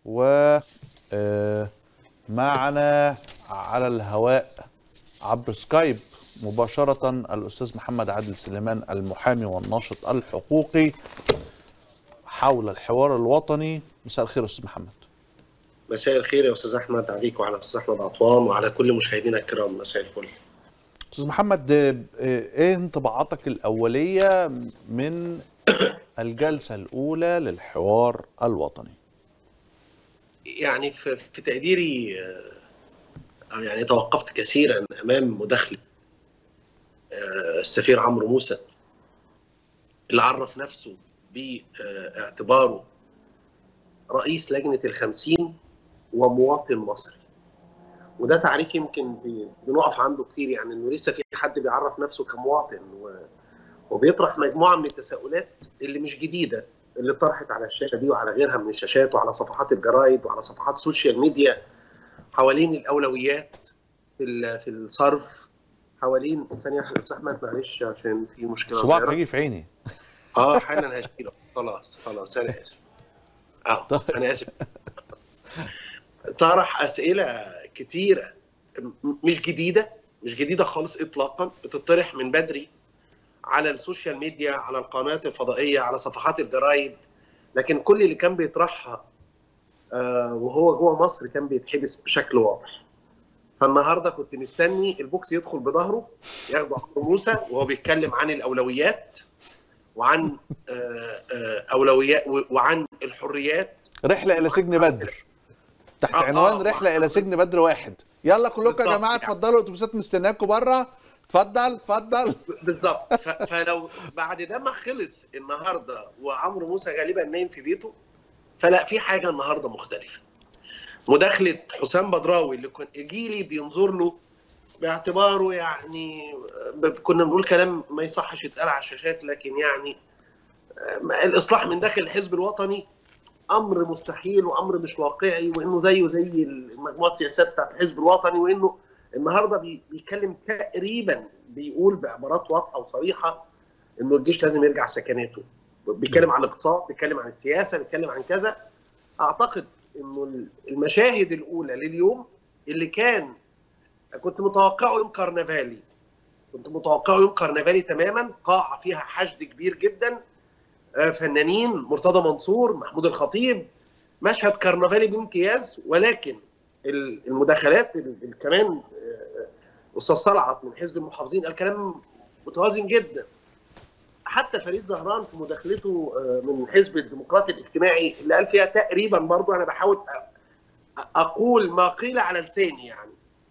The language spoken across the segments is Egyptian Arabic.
و آه، معنا على الهواء عبر سكايب مباشرة الأستاذ محمد عادل سليمان المحامي والناشط الحقوقي حول الحوار الوطني مساء الخير أستاذ محمد مساء الخير يا استاذ احمد عليك وعلى استاذ احمد عطوان وعلى كل مشاهدينا الكرام مساء الفل أستاذ محمد آه، إيه انطباعاتك الأولية من الجلسة الأولى للحوار الوطني يعني في, في تقديري آه، يعني توقفت كثيرا امام مداخله آه، السفير عمرو موسى اللي عرف نفسه باعتباره رئيس لجنه الخمسين ومواطن مصري وده تعريف يمكن بي- بنقف عنده كتير يعني انه لسه في حد بيعرف نفسه كمواطن و... وبيطرح مجموعه من التساؤلات اللي مش جديده اللي طرحت على الشاشه دي وعلى غيرها من الشاشات وعلى صفحات الجرايد وعلى صفحات السوشيال ميديا حوالين الاولويات في ال- في الصرف حوالين ثانيه واحده بس احمد معلش عشان في مشكله صباعك صغيرة. هيجي في عيني اه حالا هشيله خلاص خلاص انا اسف اه انا اسف طرح اسئله كتيره م- مش جديده مش جديده خالص اطلاقا بتطرح من بدري على السوشيال ميديا على القنوات الفضائيه على صفحات الجرايد لكن كل اللي كان بيطرحها آه وهو جوه مصر كان بيتحبس بشكل واضح فالنهارده كنت مستني البوكس يدخل بظهره ياخده عمرو موسى وهو بيتكلم عن الاولويات وعن آه، آه، اولويات و- وعن الحريات رحلة إلى سجن بدر تحت آه، عنوان آه. رحلة إلى سجن بدر واحد يلا كلكم يا بالظبط جماعة يعني. اتفضلوا الأتوبيسات مستناكم بره اتفضل اتفضل بالظبط ف- فلو بعد ده ما خلص النهارده وعمرو موسى غالبا نايم في بيته فلا في حاجه النهارده مختلفه مداخله حسام بدراوي اللي كان جيلي بينظر له باعتباره يعني ب- كنا بنقول كلام ما يصحش يتقال على الشاشات لكن يعني آه، الاصلاح من داخل الحزب الوطني امر مستحيل وامر مش واقعي وانه زيه زي مجموعه سياسات بتاعت الحزب الوطني وانه النهارده بي- بيتكلم تقريبا بيقول بعبارات واضحه وصريحه انه الجيش لازم يرجع سكناته بيتكلم عن الاقتصاد بيتكلم عن السياسه بيتكلم عن كذا اعتقد انه المشاهد الاولى لليوم اللي كان كنت متوقعه يوم كرنفالي كنت متوقعه يوم كرنفالي تماما قاعه فيها حشد كبير جدا آه، فنانين مرتضى منصور محمود الخطيب مشهد كرنفالي بامتياز ولكن ال- المداخلات ال- ال- كمان آه، استاذ صلعت من حزب المحافظين قال كلام متوازن جدا حتى فريد زهران في مداخلته آه، من حزب الديمقراطي الاجتماعي اللي قال فيها تقريبا برضو انا بحاول أ- أ- اقول ما قيل على لساني يعني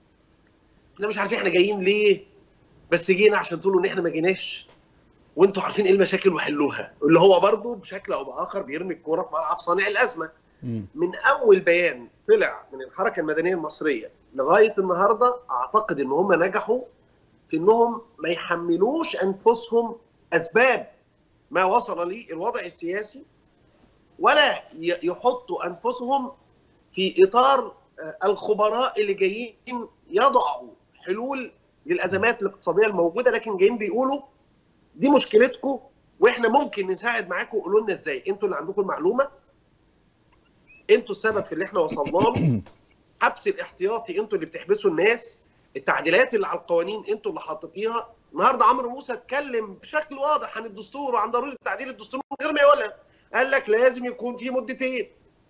احنا مش عارفين احنا جايين ليه بس جينا عشان تقولوا ان احنا ما جيناش وانتوا عارفين ايه المشاكل وحلوها اللي هو برضو بشكل او باخر بيرمي الكوره في ملعب صانع الازمه من اول بيان طلع من الحركه المدنيه المصريه لغايه النهارده اعتقد ان هم نجحوا في انهم ما يحملوش انفسهم اسباب ما وصل ليه الوضع السياسي ولا ي- يحطوا انفسهم في اطار آه، الخبراء اللي جايين يضعوا حلول للازمات الاقتصاديه الموجوده لكن جايين بيقولوا دي مشكلتكم واحنا ممكن نساعد معاكم قولوا لنا ازاي انتوا اللي عندكم المعلومه انتوا السبب في اللي احنا وصلنا له حبس الاحتياطي انتوا اللي بتحبسوا الناس التعديلات اللي على القوانين انتوا اللي حاططيها النهارده عمرو موسى اتكلم بشكل واضح عن الدستور وعن ضروره تعديل الدستور من غير ما يقولها قال لك لازم يكون في مدتين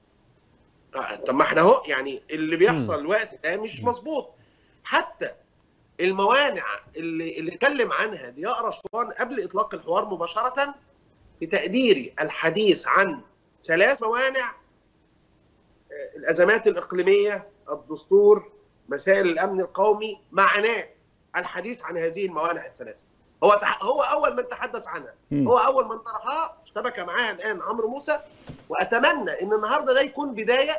آه، طب ما احنا اهو يعني اللي بيحصل الوقت ده مش مظبوط حتى الموانع اللي اللي اتكلم عنها ضياء رشوان قبل اطلاق الحوار مباشره في تقديري الحديث عن ثلاث موانع آه، الازمات الاقليميه الدستور مسائل الامن القومي معناه الحديث عن هذه الموانع الثلاثه هو تح... هو اول من تحدث عنها مم. هو اول من طرحها اشتبك معاها الان عمرو موسى واتمنى ان النهارده ده يكون بدايه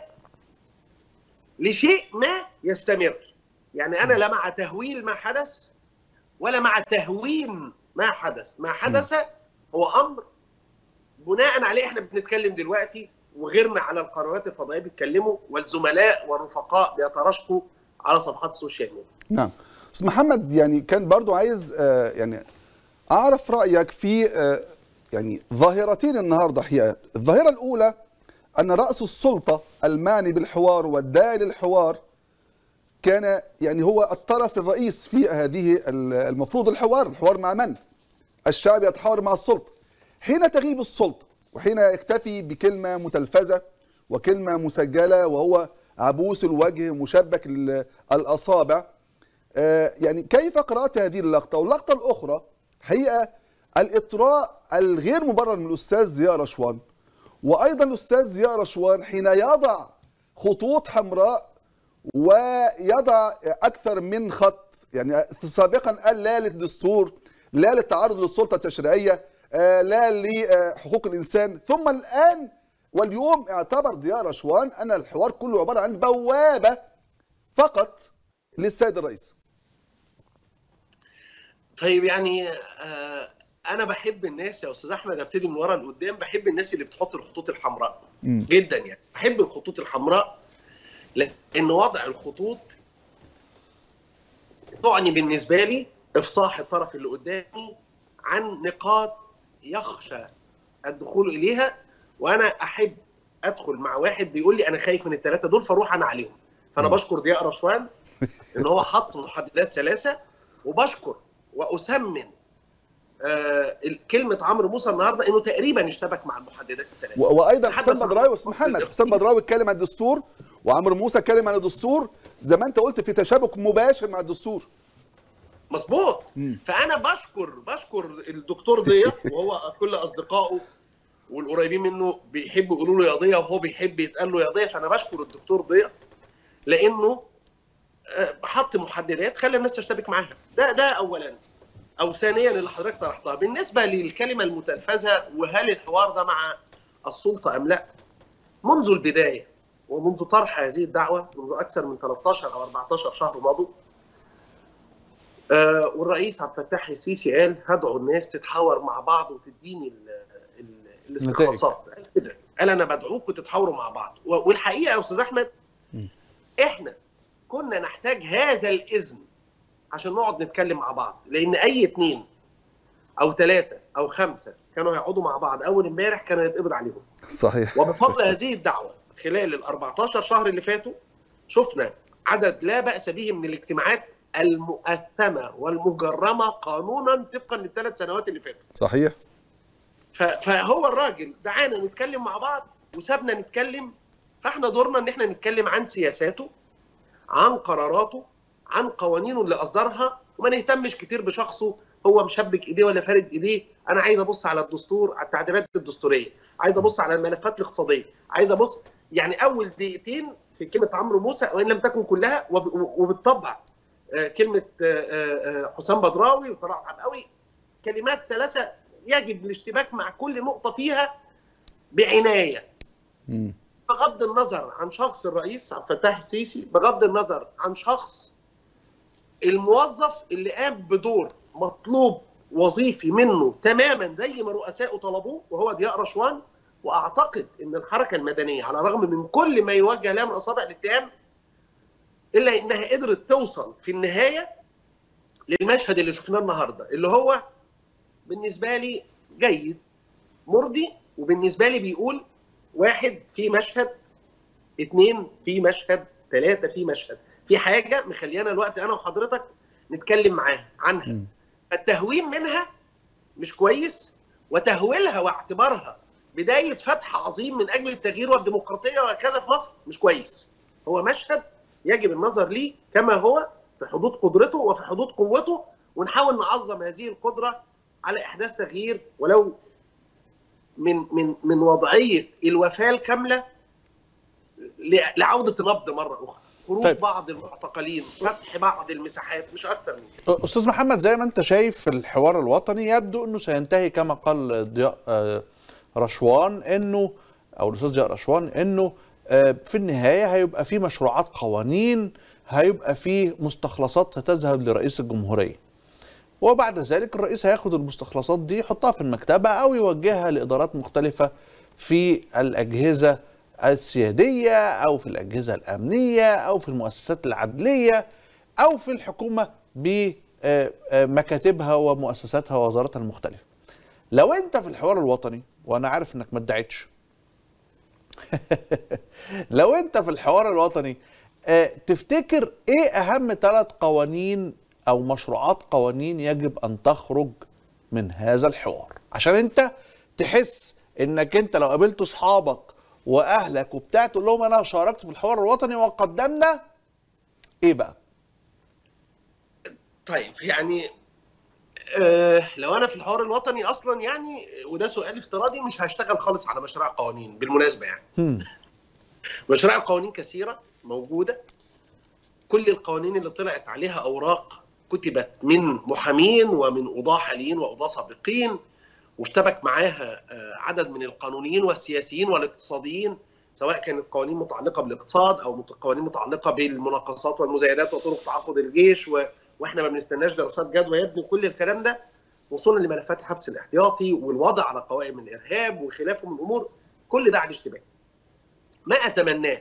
لشيء ما يستمر يعني انا لا مع تهويل ما حدث ولا مع تهوين ما حدث ما حدث هو امر بناء عليه احنا بنتكلم دلوقتي وغيرنا على القنوات الفضائيه بيتكلموا والزملاء والرفقاء بيتراشقوا على صفحات السوشيال ميديا نعم استاذ محمد يعني كان برضو عايز آه، يعني اعرف رايك في آه، يعني ظاهرتين النهارده حقيقه الظاهره الاولى ان راس السلطه المعني بالحوار والداعي للحوار كان يعني هو الطرف الرئيس في هذه ال- المفروض الحوار الحوار مع من الشعب يتحاور مع السلطه حين تغيب السلطه وحين يكتفي بكلمه متلفزه وكلمه مسجله وهو عبوس الوجه مشبك ال- الاصابع آه، يعني كيف قرات هذه اللقطه واللقطه الاخرى حقيقه الاطراء الغير مبرر من الاستاذ ضياء رشوان وايضا الاستاذ ضياء رشوان حين يضع خطوط حمراء ويضع اكثر من خط يعني سابقا قال لا للدستور لا للتعرض للسلطه التشريعيه آه، لا لحقوق الانسان ثم الان واليوم اعتبر ضياء رشوان ان الحوار كله عباره عن بوابه فقط للسيد الرئيس طيب يعني آه انا بحب الناس يا استاذ احمد ابتدي من ورا لقدام بحب الناس اللي بتحط الخطوط الحمراء مم. جدا يعني بحب الخطوط الحمراء لان وضع الخطوط تعني بالنسبه لي افصاح الطرف اللي قدامي عن نقاط يخشى الدخول اليها وانا احب ادخل مع واحد بيقول لي انا خايف من الثلاثه دول فاروح انا عليهم فانا مم. بشكر ضياء رشوان ان هو حط محددات ثلاثه وبشكر واسمن آه كلمه عمرو موسى النهارده انه تقريبا اشتبك مع المحددات الثلاثه و- وايضا تحدث حسام عن بدراوي الخطوط محمد الإضافية. حسام بدراوي اتكلم عن الدستور وعمرو موسى اتكلم عن الدستور زي ما انت قلت في تشابك مباشر مع الدستور مظبوط مم. فانا بشكر بشكر الدكتور ضياء وهو كل اصدقائه والقريبين منه بيحبوا يقولوا له يا ضياء وهو بيحب يتقال له يا ضياء فانا بشكر الدكتور ضياء لانه آه، حط محددات خلى الناس تشتبك معاها ده ده اولا او ثانيا اللي حضرتك طرحتها بالنسبه للكلمه المتلفزه وهل الحوار ده مع السلطه ام لا منذ البدايه ومنذ طرح هذه الدعوه منذ اكثر من 13 او 14 شهر مضوا آه، والرئيس عبد الفتاح السيسي قال هدعو الناس تتحاور مع بعض وتديني ال- ال- الاستخلاصات قال كده قال انا بدعوكم تتحاوروا مع بعض و- والحقيقه يا استاذ احمد م. احنا كنا نحتاج هذا الاذن عشان نقعد نتكلم مع بعض لان اي اتنين او ثلاثه او خمسه كانوا هيقعدوا مع بعض اول امبارح كانوا يتقبض عليهم صحيح وبفضل هذه الدعوه خلال ال 14 شهر اللي فاتوا شفنا عدد لا باس به من الاجتماعات المؤثمه والمجرمه قانونا طبقا للثلاث سنوات اللي فاتوا صحيح ف- فهو الراجل دعانا نتكلم مع بعض وسابنا نتكلم فاحنا دورنا ان احنا نتكلم عن سياساته عن قراراته عن قوانينه اللي اصدرها وما نهتمش كتير بشخصه هو مشبك ايديه ولا فارد ايديه انا عايز ابص على الدستور على التعديلات الدستوريه عايز ابص على الملفات الاقتصاديه عايز ابص يعني اول دقيقتين في كلمه عمرو موسى وان لم تكن كلها وب- وبالطبع آه، كلمه آه، آه، حسام بدراوي وطلعت عبقوي كلمات ثلاثه يجب الاشتباك مع كل نقطه فيها بعنايه مم. بغض النظر عن شخص الرئيس عبد الفتاح السيسي بغض النظر عن شخص الموظف اللي قام بدور مطلوب وظيفي منه تماما زي ما رؤسائه طلبوه وهو ضياء رشوان واعتقد ان الحركه المدنيه على الرغم من كل ما يوجه لها من اصابع الاتهام الا انها قدرت توصل في النهايه للمشهد اللي شفناه النهارده اللي هو بالنسبه لي جيد مرضي وبالنسبه لي بيقول واحد في مشهد اثنين في مشهد ثلاثة في مشهد في حاجة مخليانا الوقت أنا وحضرتك نتكلم معاها عنها مم. التهوين منها مش كويس وتهويلها واعتبارها بداية فتح عظيم من أجل التغيير والديمقراطية وهكذا في مصر مش كويس هو مشهد يجب النظر ليه كما هو في حدود قدرته وفي حدود قوته ونحاول نعظم هذه القدرة على إحداث تغيير ولو من من من وضعيه الوفاه الكامله ل- لعوده النبض مره اخرى خروج طيب. طيب. بعض المعتقلين فتح بعض المساحات مش اكتر من كده استاذ محمد زي ما انت شايف في الحوار الوطني يبدو انه سينتهي كما قال ضياء آه، رشوان انه او الاستاذ ضياء رشوان انه آه، في النهايه هيبقى في مشروعات قوانين هيبقى في مستخلصات هتذهب لرئيس الجمهوريه وبعد ذلك الرئيس هياخد المستخلصات دي يحطها في المكتبه او يوجهها لادارات مختلفه في الاجهزه السياديه او في الاجهزه الامنيه او في المؤسسات العدليه او في الحكومه بمكاتبها ومؤسساتها ووزاراتها المختلفه. لو انت في الحوار الوطني وانا عارف انك ما ادعيتش لو انت في الحوار الوطني آه، تفتكر ايه اهم ثلاث قوانين او مشروعات قوانين يجب ان تخرج من هذا الحوار عشان انت تحس انك انت لو قابلت اصحابك واهلك وبتاع تقول لهم انا شاركت في الحوار الوطني وقدمنا ايه بقى طيب يعني آه لو انا في الحوار الوطني اصلا يعني وده سؤال افتراضي مش هشتغل خالص على مشاريع قوانين بالمناسبه يعني هم. مشاريع القوانين كثيره موجوده كل القوانين اللي طلعت عليها اوراق كتبت من محامين ومن قضاه حاليين وقضاه سابقين واشتبك معاها آه، عدد من القانونيين والسياسيين والاقتصاديين سواء كانت قوانين متعلقه بالاقتصاد او مت- قوانين متعلقه بالمناقصات والمزايدات وطرق تعاقد الجيش و... واحنا ما بنستناش دراسات جدوى يا ابني كل الكلام ده وصولا لملفات الحبس الاحتياطي والوضع على قوائم الارهاب وخلافه من الامور كل ده على اشتباك. ما اتمناه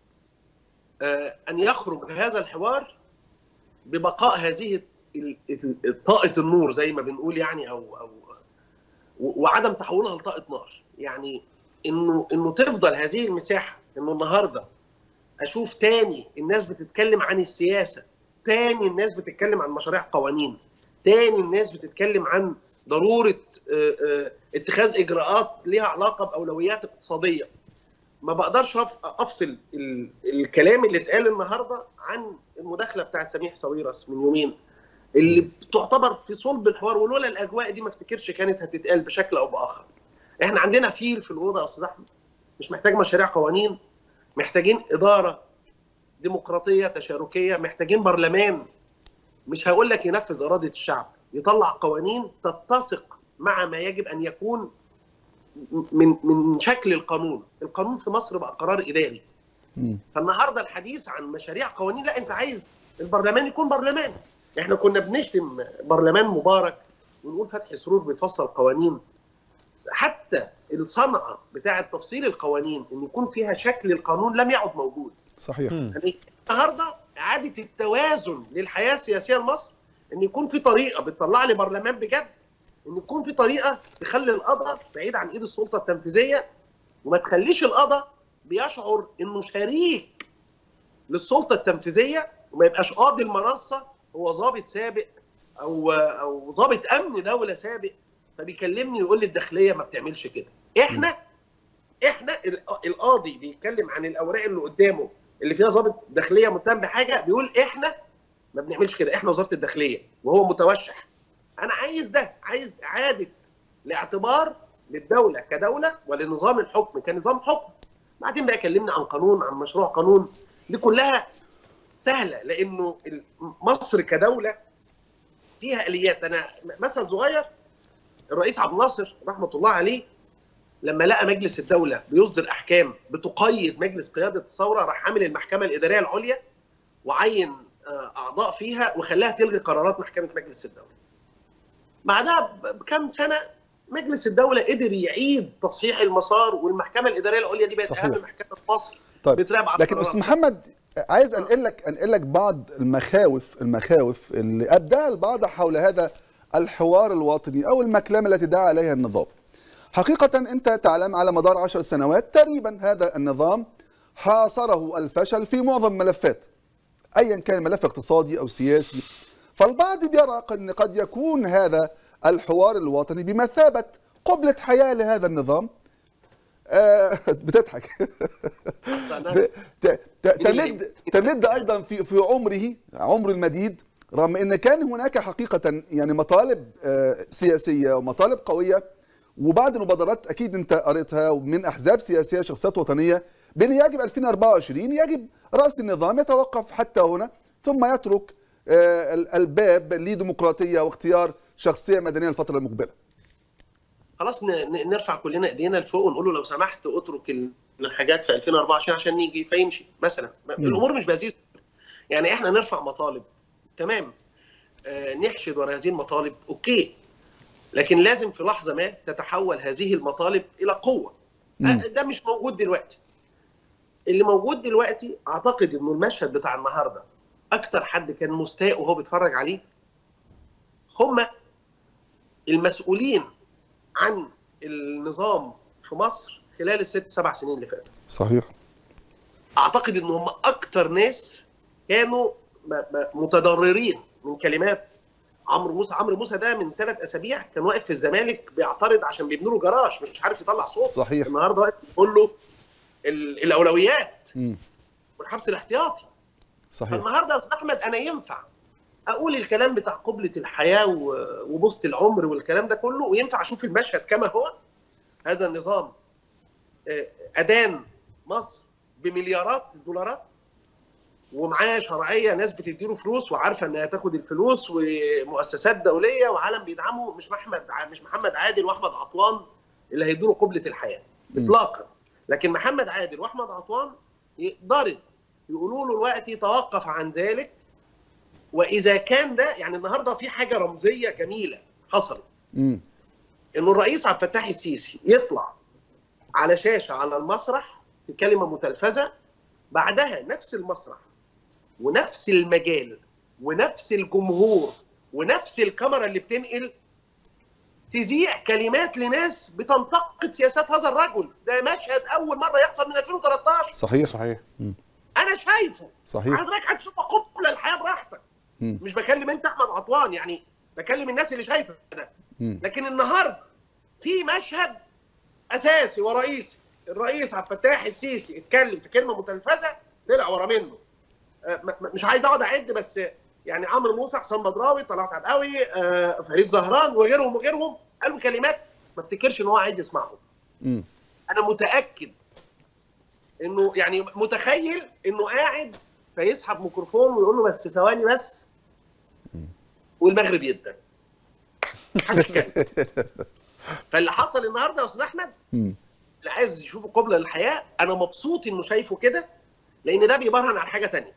آه، ان يخرج هذا الحوار ببقاء هذه ال- ال- طاقه النور زي ما بنقول يعني او او و- وعدم تحولها لطاقه نار يعني انه انه تفضل هذه المساحه انه النهارده اشوف تاني الناس بتتكلم عن السياسه تاني الناس بتتكلم عن مشاريع قوانين تاني الناس بتتكلم عن ضروره آه، آه، اتخاذ اجراءات ليها علاقه باولويات اقتصاديه ما بقدرش أف- افصل ال- الكلام اللي اتقال النهارده عن المداخله بتاعت سميح ساويرس من يومين اللي بتعتبر في صلب الحوار ولولا الاجواء دي ما افتكرش كانت هتتقال بشكل او باخر. احنا عندنا فيل في الاوضه يا استاذ احمد مش محتاج مشاريع قوانين محتاجين اداره ديمقراطيه تشاركيه محتاجين برلمان مش هقول لك ينفذ اراده الشعب يطلع قوانين تتسق مع ما يجب ان يكون من من شكل القانون القانون في مصر بقى قرار اداري مم. فالنهارده الحديث عن مشاريع قوانين لا انت عايز البرلمان يكون برلمان احنا كنا بنشتم برلمان مبارك ونقول فتحي سرور بيفصل قوانين حتى الصنعه بتاعه تفصيل القوانين ان يكون فيها شكل القانون لم يعد موجود صحيح هم. يعني النهارده اعاده التوازن للحياه السياسيه لمصر ان يكون في طريقه بتطلع لي برلمان بجد ان يكون في طريقه تخلي القضاء بعيد عن ايد السلطه التنفيذيه وما تخليش القضاء بيشعر انه شريك للسلطه التنفيذيه وما يبقاش قاضي المنصه هو ضابط سابق او او ضابط امن دوله سابق فبيكلمني ويقول لي الداخليه ما بتعملش كده احنا احنا الق- القاضي بيتكلم عن الاوراق اللي قدامه اللي فيها ضابط داخليه متهم بحاجه بيقول احنا ما بنعملش كده احنا وزاره الداخليه وهو متوشح انا عايز ده عايز اعاده الاعتبار للدوله كدوله ولنظام الحكم كنظام حكم بعدين بقى كلمنا عن قانون عن مشروع قانون دي كلها سهله لانه ال- مصر كدوله فيها اليات انا مثل صغير الرئيس عبد الناصر رحمه الله عليه لما لقى مجلس الدوله بيصدر احكام بتقيد مجلس قياده الثوره راح عامل المحكمه الاداريه العليا وعين آه، اعضاء فيها وخلاها تلغي قرارات محكمه مجلس الدوله. بعدها ب- بكام سنه مجلس الدوله قدر يعيد تصحيح المسار والمحكمه الاداريه العليا دي بقت صحيح. اهم محكمه في مصر طيب بتراقب على لكن القرارات. استاذ محمد عايز انقل لك انقل لك بعض المخاوف المخاوف اللي ابداها البعض حول هذا الحوار الوطني او المكلمه التي دعا عليها النظام. حقيقه انت تعلم على مدار عشر سنوات تقريبا هذا النظام حاصره الفشل في معظم الملفات ايا كان ملف اقتصادي او سياسي فالبعض بيرى ان قد يكون هذا الحوار الوطني بمثابه قبله حياه لهذا النظام آه، بتضحك ب- ت- ت- تمد تمد ايضا في في عمره عمر المديد رغم ان كان هناك حقيقه يعني مطالب آه، سياسيه ومطالب قويه وبعض المبادرات اكيد انت قريتها من احزاب سياسيه شخصيات وطنيه بان يجب 2024 يجب راس النظام يتوقف حتى هنا ثم يترك آه، ال- الباب لديمقراطيه واختيار شخصيه مدنيه الفتره المقبله خلاص ن- ن- نرفع كلنا ايدينا لفوق ونقول له لو سمحت اترك ال- الحاجات في 2024 عشان نيجي فيمشي مثلا الامور مش بهذه الصورة. يعني احنا نرفع مطالب تمام آه نحشد ورا هذه المطالب اوكي لكن لازم في لحظه ما تتحول هذه المطالب الى قوه مم. آه، ده مش موجود دلوقتي اللي موجود دلوقتي اعتقد انه المشهد بتاع النهارده اكتر حد كان مستاء وهو بيتفرج عليه هم المسؤولين عن النظام في مصر خلال الست سبع سنين اللي فاتوا صحيح اعتقد ان هم اكتر ناس كانوا م- م- متضررين من كلمات عمرو موسى عمرو موسى ده من ثلاث اسابيع كان واقف في الزمالك بيعترض عشان بيبنوا له جراج مش عارف يطلع صوت صحيح. النهارده واقف بيقول له ال- الاولويات مم. والحبس الاحتياطي صحيح فالنهارده يا استاذ احمد انا ينفع اقول الكلام بتاع قبله الحياه و- وبسط العمر والكلام ده كله وينفع اشوف المشهد كما هو هذا النظام آه، ادان مصر بمليارات الدولارات ومعاه شرعيه ناس بتديله فلوس وعارفه انها تاخد الفلوس ومؤسسات دوليه وعالم بيدعمه مش محمد ع- مش محمد عادل واحمد عطوان اللي هيدوا قبله الحياه اطلاقا لكن محمد عادل واحمد عطوان يقدروا يقولوا له دلوقتي توقف عن ذلك واذا كان ده يعني النهارده في حاجه رمزيه جميله حصلت مم. انه الرئيس عبد الفتاح السيسي يطلع على شاشه على المسرح في كلمه متلفزه بعدها نفس المسرح ونفس المجال ونفس الجمهور ونفس الكاميرا اللي بتنقل تذيع كلمات لناس بتنتقد سياسات هذا الرجل ده مشهد اول مره يحصل من 2013 صحيح صحيح انا شايفه صحيح حضرتك هتشوفها قبله الحياه براحتك مم. مش بكلم انت احمد عطوان يعني بكلم الناس اللي شايفه ده مم. لكن النهارده في مشهد اساسي ورئيسي الرئيس عبد الفتاح السيسي اتكلم في كلمه متلفزه طلع ورا منه آه، م- م- مش عايز اقعد اعد بس يعني عمرو موسى حسام بدراوي طلعت عبقاوي آه، فريد زهران وغيرهم وغيرهم قالوا كلمات ما افتكرش ان هو عايز يسمعهم مم. انا متاكد انه يعني متخيل انه قاعد فيسحب ميكروفون ويقول له بس ثواني بس والمغرب يبدا محدش يتكلم. فاللي حصل النهارده يا استاذ احمد مم. اللي عايز يشوف قبله للحياه انا مبسوط انه شايفه كده لان ده بيبرهن على حاجه تانية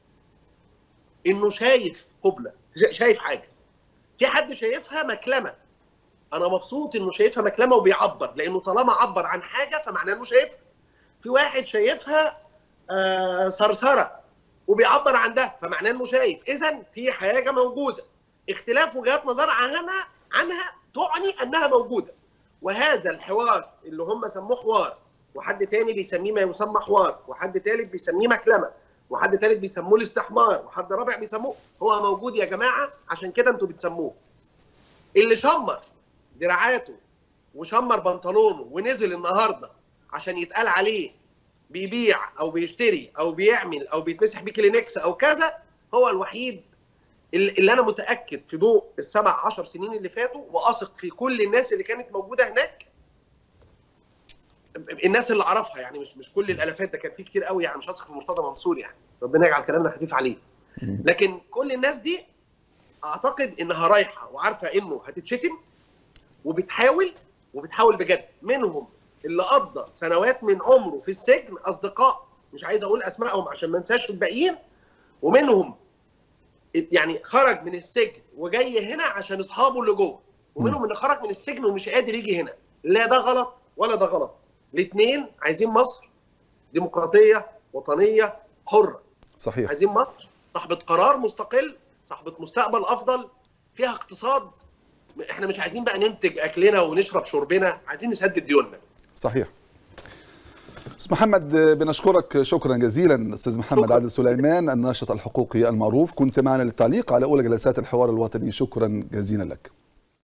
انه شايف قبله شا- شايف حاجه في حد شايفها مكلمه انا مبسوط انه شايفها مكلمه وبيعبر لانه طالما عبر عن حاجه فمعناه انه شايفها في واحد شايفها آه صرصره وبيعبر عن ده فمعناه انه شايف اذا في حاجه موجوده اختلاف وجهات نظر عنها عنها تعني انها موجوده وهذا الحوار اللي هم سموه حوار وحد تاني بيسميه ما يسمى حوار وحد تالت بيسميه مكلمه وحد تالت بيسموه الاستحمار وحد رابع بيسموه هو موجود يا جماعه عشان كده انتوا بتسموه اللي شمر دراعاته وشمر بنطلونه ونزل النهارده عشان يتقال عليه بيبيع او بيشتري او بيعمل او بيتمسح بيه كلينكس او كذا هو الوحيد اللي اللي انا متاكد في ضوء السبع عشر سنين اللي فاتوا واثق في كل الناس اللي كانت موجوده هناك الناس اللي اعرفها يعني مش مش كل الالافات ده كان في كتير قوي يعني مش هثق في مرتضى منصور يعني ربنا يجعل كلامنا خفيف عليه لكن كل الناس دي اعتقد انها رايحه وعارفه انه هتتشتم وبتحاول وبتحاول بجد منهم اللي قضى سنوات من عمره في السجن اصدقاء مش عايز اقول اسمائهم عشان ما انساش الباقيين ومنهم يعني خرج من السجن وجاي هنا عشان اصحابه اللي جوه ومنهم اللي خرج من السجن ومش قادر يجي هنا لا ده غلط ولا ده غلط الاثنين عايزين مصر ديمقراطيه وطنيه حره صحيح عايزين مصر صاحبه قرار مستقل صاحبه مستقبل افضل فيها اقتصاد احنا مش عايزين بقى ننتج اكلنا ونشرب شربنا عايزين نسدد ديوننا صحيح استاذ محمد بنشكرك شكرا جزيلا استاذ محمد شكراً. عادل سليمان الناشط الحقوقي المعروف كنت معنا للتعليق على اولى جلسات الحوار الوطني شكرا جزيلا لك